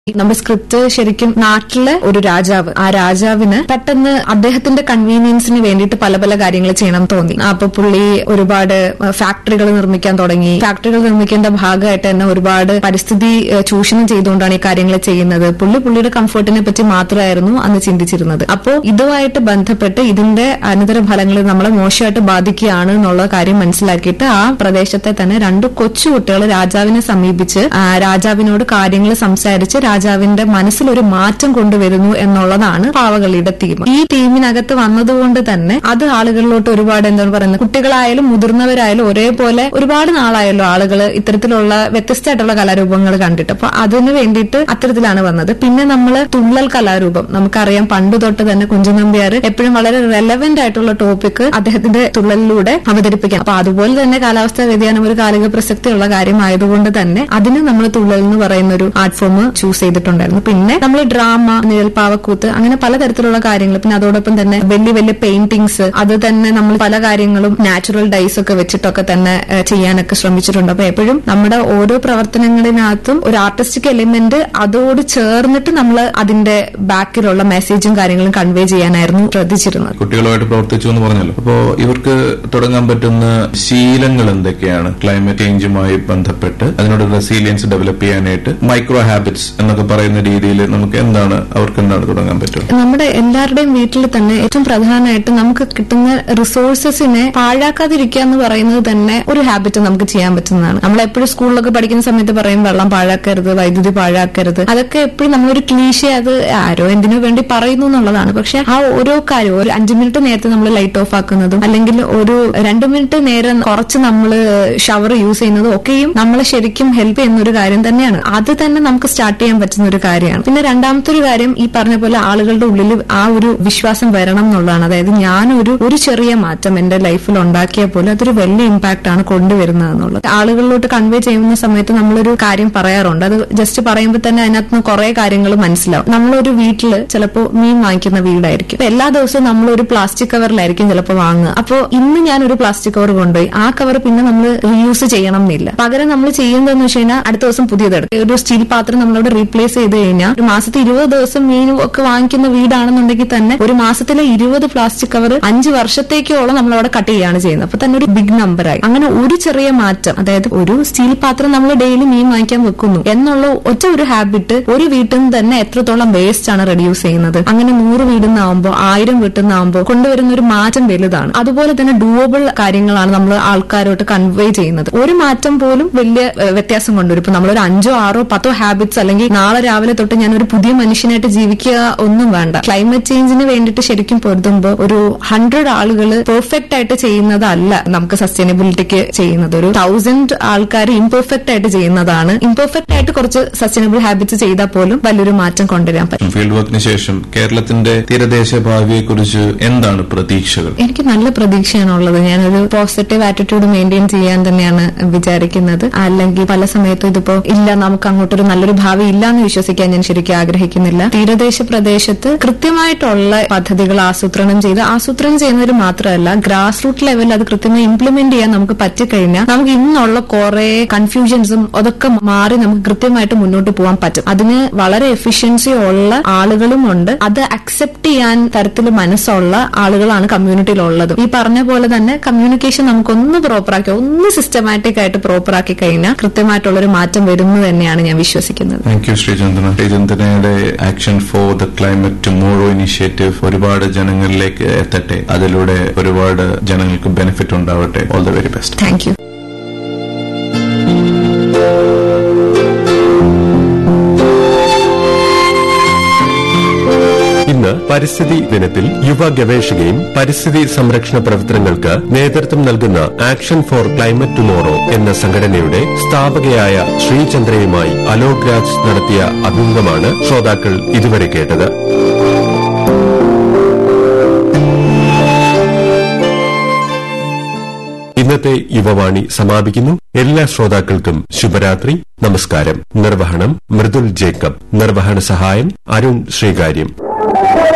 നമ്മുടെ സ്ക്രിപ്റ്റ് ശരിക്കും നാട്ടിലെ ഒരു രാജാവ് ആ രാജാവിന് പെട്ടെന്ന് അദ്ദേഹത്തിന്റെ കൺവീനിയൻസിന് വേണ്ടിയിട്ട് പല പല കാര്യങ്ങൾ ചെയ്യണം തോന്നി അപ്പൊ പുള്ളി ഒരുപാട് ഫാക്ടറികൾ നിർമ്മിക്കാൻ തുടങ്ങി ഫാക്ടറികൾ നിർമ്മിക്കേണ്ട ഭാഗമായിട്ട് തന്നെ ഒരുപാട് പരിസ്ഥിതി ഏഹ്, ചൂഷണം ചെയ്തുകൊണ്ടാണ് ഈ കാര്യങ്ങൾ ചെയ്യുന്നത് പുള്ളി പുള്ളിയുടെ കംഫർട്ടിനെ പറ്റി മാത്രമായിരുന്നു അന്ന് ചിന്തിച്ചിരുന്നത് അപ്പോൾ ഇതുമായിട്ട് ബന്ധപ്പെട്ട് ഇതിന്റെ അനന്തര ഫലങ്ങൾ നമ്മളെ മോശമായിട്ട് ബാധിക്കുകയാണ് എന്നുള്ള കാര്യം മനസ്സിലാക്കിയിട്ട് ആ പ്രദേശത്തെ തന്നെ രണ്ട് കൊച്ചുകുട്ടികൾ രാജാവിനെ സമീപിച്ച് ആ, രാജാവിനോട് കാര്യങ്ങൾ സംസാരിച്ച് രാജാവിന്റെ മനസ്സിൽ ഒരു മാറ്റം കൊണ്ടുവരുന്നു എന്നുള്ളതാണ് പാവകളിയുടെ തീം ഈ ടീമിനകത്ത് വന്നതുകൊണ്ട് തന്നെ അത് ആളുകളിലോട്ട് ഒരുപാട് എന്താണ് പറയുന്നത് കുട്ടികളായാലും മുതിർന്നവരായാലും ഒരേപോലെ ഒരുപാട് നാളായല്ലോ ആളുകൾ ഇത്തരത്തിലുള്ള വ്യത്യസ്തമായിട്ടുള്ള കലാരൂപങ്ങൾ കണ്ടിട്ട് അപ്പൊ അതിന് വേണ്ടിയിട്ട് അത്തരത്തിലാണ് വന്നത് പിന്നെ നമ്മൾ തുള്ളൽ കലാരൂപം നമുക്കറിയാം പണ്ട് തൊട്ട് തന്നെ കുഞ്ചൻ നമ്പ്യാർ എപ്പോഴും വളരെ റെലവെന്റ് ആയിട്ടുള്ള ടോപ്പിക് അദ്ദേഹത്തിന്റെ തുള്ളലിലൂടെ അവതരിപ്പിക്കാം അപ്പൊ അതുപോലെ തന്നെ കാലാവസ്ഥാ വ്യതിയാനം ഒരു കാലിക പ്രസക്തിയുള്ള കാര്യമായതുകൊണ്ട് തന്നെ അതിന് നമ്മൾ തുള്ളൽ എന്ന് പറയുന്ന ഒരു ആർട്ട് ഫോം ചൂസ് ചെയ്തിട്ടുണ്ടായിരുന്നു പിന്നെ നമ്മൾ ഡ്രാമ നിഴൽപ്പാവക്കൂത്ത് അങ്ങനെ പലതരത്തിലുള്ള കാര്യങ്ങൾ പിന്നെ അതോടൊപ്പം തന്നെ വലിയ വലിയ പെയിന്റിങ്സ് അത് തന്നെ നമ്മൾ പല കാര്യങ്ങളും നാച്ചുറൽ ഡൈസ് ഒക്കെ വെച്ചിട്ടൊക്കെ തന്നെ ഏഹ്, ചെയ്യാനൊക്കെ ശ്രമിച്ചിട്ടുണ്ട് അപ്പൊ എപ്പോഴും നമ്മുടെ ഓരോ പ്രവർത്തനങ്ങളിനകത്തും ഒരു ആർട്ടിസ്റ്റിക് എലിമെന്റ് അതോട് ചേർന്നിട്ട് നമ്മൾ അതിന്റെ ബാക്കിലുള്ള മെസ്സേജും കാര്യങ്ങളും കൺവേ ചെയ്യാനായിരുന്നു ശ്രദ്ധിച്ചിരുന്നത് കുട്ടികളുമായിട്ട് പ്രവർത്തിച്ചു എന്ന് പറഞ്ഞല്ലോ അപ്പോ ഇവർക്ക് തുടങ്ങാൻ പറ്റുന്ന ശീലങ്ങൾ എന്തൊക്കെയാണ് ക്ലൈമറ്റ് ചേഞ്ചുമായി ബന്ധപ്പെട്ട് അതിനോട് റെസീലിയൻസ് ഡെവലപ്പ് ചെയ്യാനായിട്ട് മൈക്രോ ഹാബിറ്റ്സ് എന്നൊക്കെ പറയുന്ന രീതിയിൽ നമുക്ക് എന്താണ് അവർക്ക് എന്താണ് തുടങ്ങാൻ പറ്റുക നമ്മുടെ എല്ലാവരുടെയും വീട്ടിൽ തന്നെ ഏറ്റവും പ്രധാനമായിട്ട് നമുക്ക് കിട്ടുന്ന റിസോഴ്സസിനെ പാഴാക്കാതിരിക്കുക എന്ന് പറയുന്നത് തന്നെ ഒരു ഹാബിറ്റ് നമുക്ക് ചെയ്യാൻ പറ്റുന്നതാണ് നമ്മൾ എപ്പോഴും സ്കൂളിലൊക്കെ പഠിക്കുന്ന സമയത്ത് പറയും വെള്ളം പാഴാക്കരുത് വൈദ്യുതി പാഴാക്കരുത് അതൊക്കെ എപ്പോഴും നമ്മളൊരു ക്ലീശ അത് ആരോ എന്തിനു വേണ്ടി പറയുന്നു എന്നുള്ളതാണ് പക്ഷെ ആ ഓരോ കാര്യം ഒരു അഞ്ചു മിനിറ്റ് നേരത്തെ നമ്മൾ ലൈറ്റ് ഓഫ് ആക്കുന്നതും അല്ലെങ്കിൽ ഒരു രണ്ടു മിനിറ്റ് നേരം കുറച്ച് നമ്മൾ ഷവർ യൂസ് ചെയ്യുന്നതും ഒക്കെയും നമ്മളെ ശരിക്കും ഹെൽപ്പ് ചെയ്യുന്ന ഒരു കാര്യം തന്നെയാണ് അത് തന്നെ നമുക്ക് സ്റ്റാർട്ട് ചെയ്യാൻ പറ്റുന്ന ഒരു കാര്യമാണ് പിന്നെ രണ്ടാമത്തെ ഒരു കാര്യം ഈ പറഞ്ഞ പോലെ ആളുകളുടെ ഉള്ളിൽ ആ ഒരു വിശ്വാസം വരണം എന്നുള്ളതാണ് അതായത് ഞാനൊരു ഒരു ചെറിയ മാറ്റം എന്റെ ലൈഫിൽ ഉണ്ടാക്കിയ പോലെ അതൊരു വലിയ ഇമ്പാക്ട് ആണ് കൊണ്ടുവരുന്നത് എന്നുള്ളത് ആളുകളിലോട്ട് കൺവേ ചെയ്യുന്ന സമയത്ത് നമ്മളൊരു കാര്യം പറയാറുണ്ട് അത് ജസ്റ്റ് പറയുമ്പോൾ തന്നെ അതിനകത്ത് നിന്ന് കുറെ കാര്യങ്ങൾ മനസ്സിലാവും നമ്മളൊരു വീട്ടില് ചിലപ്പോൾ മീൻ വാങ്ങിക്കുന്ന വീടായിരിക്കും അപ്പൊ എല്ലാ ദിവസവും നമ്മൾ ഒരു പ്ലാസ്റ്റിക് കവറിലായിരിക്കും ചിലപ്പോൾ വാങ്ങുക അപ്പോൾ ഇന്ന് ഞാൻ ഒരു പ്ലാസ്റ്റിക് കവർ കൊണ്ടുപോയി ആ കവർ പിന്നെ നമ്മൾ റീയൂസ് ചെയ്യണം എന്നില്ല പകരം നമ്മൾ ചെയ്യുന്നതെന്ന് വെച്ച് കഴിഞ്ഞാൽ അടുത്ത ദിവസം പുതിയതെടുക്കും ഒരു സ്റ്റീൽ പാത്രം നമ്മളവിടെ റീപ്ലേസ് ചെയ്ത് കഴിഞ്ഞാൽ ഒരു മാസത്തിൽ ഇരുപത് ദിവസം മീനും ഒക്കെ വാങ്ങിക്കുന്ന വീടാണെന്നുണ്ടെങ്കിൽ തന്നെ ഒരു മാസത്തിലെ ഇരുപത് പ്ലാസ്റ്റിക് കവർ അഞ്ച് വർഷത്തേക്കോളം നമ്മൾ അവിടെ കട്ട് ചെയ്യാണ് ചെയ്യുന്നത് അപ്പൊ തന്നെ ഒരു ബിഗ് നമ്പറായി അങ്ങനെ ഒരു ചെറിയ മാറ്റം അതായത് ഒരു സ്റ്റീൽ പാത്രം നമ്മൾ ഡെയിലി മീൻ വാങ്ങിക്കാൻ വെക്കുന്നു എന്നുള്ള ഒറ്റ ഒരു ഹാബിറ്റ് ഒരു വീട്ടിൽ നിന്ന് തന്നെ എത്രത്തോളം വേസ്റ്റ് ആണ് റെഡ്യൂസ് ചെയ്യുന്നത് അങ്ങനെ നൂറ് വീട്ടിൽ നിന്നാവുമ്പോൾ ആയിരം വീട്ടിൽ നിന്നാവുമ്പോൾ കൊണ്ടുവരുന്ന ഒരു മാറ്റം വലുതാണ് അതുപോലെ തന്നെ ഡൂവബിൾ കാര്യങ്ങളാണ് നമ്മൾ ആൾക്കാരോട്ട് കൺവേ ചെയ്യുന്നത് ഒരു മാറ്റം പോലും വലിയ ഏഹ്, വ്യത്യാസം കൊണ്ടുവരും ഇപ്പൊ നമ്മളൊരു അഞ്ചോ ആറോ പത്തോ ഹാബിറ്റ്സ് അല്ലെങ്കിൽ നാളെ രാവിലെ തൊട്ട് ഞാൻ ഒരു പുതിയ മനുഷ്യനായിട്ട് ജീവിക്കുക ഒന്നും വേണ്ട ക്ലൈമറ്റ് ചേഞ്ചിന് വേണ്ടിയിട്ട് ശരിക്കും പൊരുതുമ്പോൾ ഒരു ഹൺഡ്രഡ് ആളുകൾ പെർഫെക്റ്റ് ആയിട്ട് ചെയ്യുന്നതല്ല നമുക്ക് സസ്റ്റൈനബിലിറ്റിക്ക് ചെയ്യുന്നത് ഒരു തൗസൻഡ് ആൾക്കാർ ഇംപെർഫെക്റ്റ് ആയിട്ട് ചെയ്യുന്നതാണ് ഇംപെർഫെക്റ്റ് ആയിട്ട് കുറച്ച് സസ്റ്റൈനബിൾ ഹാബിറ്റ്സ് ചെയ്താൽ പോലും വലിയൊരു മാറ്റം കൊണ്ടുവരാൻ പറ്റും ഫീൽഡ് വർക്കിന് ശേഷം കേരളത്തിന്റെ തീരദേശ ഭാവിയെക്കുറിച്ച് എന്താണ് പ്രതീക്ഷകൾ എനിക്ക് നല്ല പ്രതീക്ഷയാണുള്ളത് ഞാനൊരു പോസിറ്റീവ് ആറ്റിറ്റ്യൂഡ് മെയിൻറ്റെയിൻ ചെയ്യാൻ തന്നെയാണ് വിചാരിക്കുന്നത് അല്ലെങ്കിൽ പല സമയത്തും ഇതിപ്പോ ഇല്ല നമുക്ക് അങ്ങോട്ടൊരു നല്ലൊരു ഭാവി ഇല്ല എന്ന് വിശ്വസിക്കാൻ ഞാൻ ശരിക്കും ആഗ്രഹിക്കുന്നില്ല തീരദേശ പ്രദേശത്ത് കൃത്യമായിട്ടുള്ള പദ്ധതികൾ ആസൂത്രണം ചെയ്ത് ആസൂത്രണം ചെയ്യുന്നവർ മാത്രമല്ല ഗ്രാസ് റൂട്ട് ലെവലിൽ അത് കൃത്യമായി ഇംപ്ലിമെന്റ് ചെയ്യാൻ നമുക്ക് പറ്റിക്കഴിഞ്ഞാൽ നമുക്ക് ഇന്നുള്ള കുറെ കൺഫ്യൂഷൻസും അതൊക്കെ മാറി നമുക്ക് കൃത്യമായിട്ട് മുന്നോട്ട് പോകാൻ പറ്റും അതിന് വളരെ എഫിഷ്യൻസി ഉള്ള ആളുകളും ഉണ്ട് അത് അക്സെപ്റ്റ് ചെയ്യാൻ തരത്തിൽ മനസ്സുള്ള ആളുകളാണ് കമ്മ്യൂണിറ്റിയിൽ ഉള്ളത് ഈ പറഞ്ഞ പോലെ തന്നെ കമ്മ്യൂണിക്കേഷൻ നമുക്കൊന്ന് പ്രോപ്പറാക്കി ഒന്ന് സിസ്റ്റമാറ്റിക് ആയിട്ട് പ്രോപ്പറാക്കി കഴിഞ്ഞാൽ കൃത്യമായിട്ടുള്ള ഒരു മാറ്റം വരുന്നു തന്നെയാണ് ഞാൻ വിശ്വസിക്കുന്നത് താങ്ക് യു ശ്രീചന്ദ്രൻ ശ്രീചന്ദ്രനയുടെ action for the climate tomorrow initiative ഒരുപാട് ജനങ്ങളിലേക്ക് എത്തട്ടെ അതിലൂടെ ഒരുപാട് ജനങ്ങൾക്ക് ബെനിഫിറ്റ് ഉണ്ടാവട്ടെ all the very best thank you ഇന്ന് പരിസ്ഥിതി ദിനത്തിൽ യുവ ഗവേഷകയും പരിസ്ഥിതി സംരക്ഷണ പ്രവർത്തനങ്ങൾക്ക് നേതൃത്വം നൽകുന്ന ആക്ഷൻ ഫോർ ക്ലൈമറ്റ് ടുമോറോ എന്ന സംഘടനയുടെ സ്ഥാപകയായ ശ്രീചന്ദ്രയുമായി അലോക് രാജ് നടത്തിയ അഭിമുഖമാണ് ശ്രോതാക്കൾ ഇതുവരെ കേട്ടത് ഇന്നത്തെ യുവവാണി സമാപിക്കുന്നു എല്ലാ ശ്രോതാക്കൾക്കും ശുഭരാത്രി നമസ്കാരം നിർവഹണം മൃദുൽ ജേക്കബ് നിർവഹണ സഹായം അരുൺ ശ്രീകാര്യം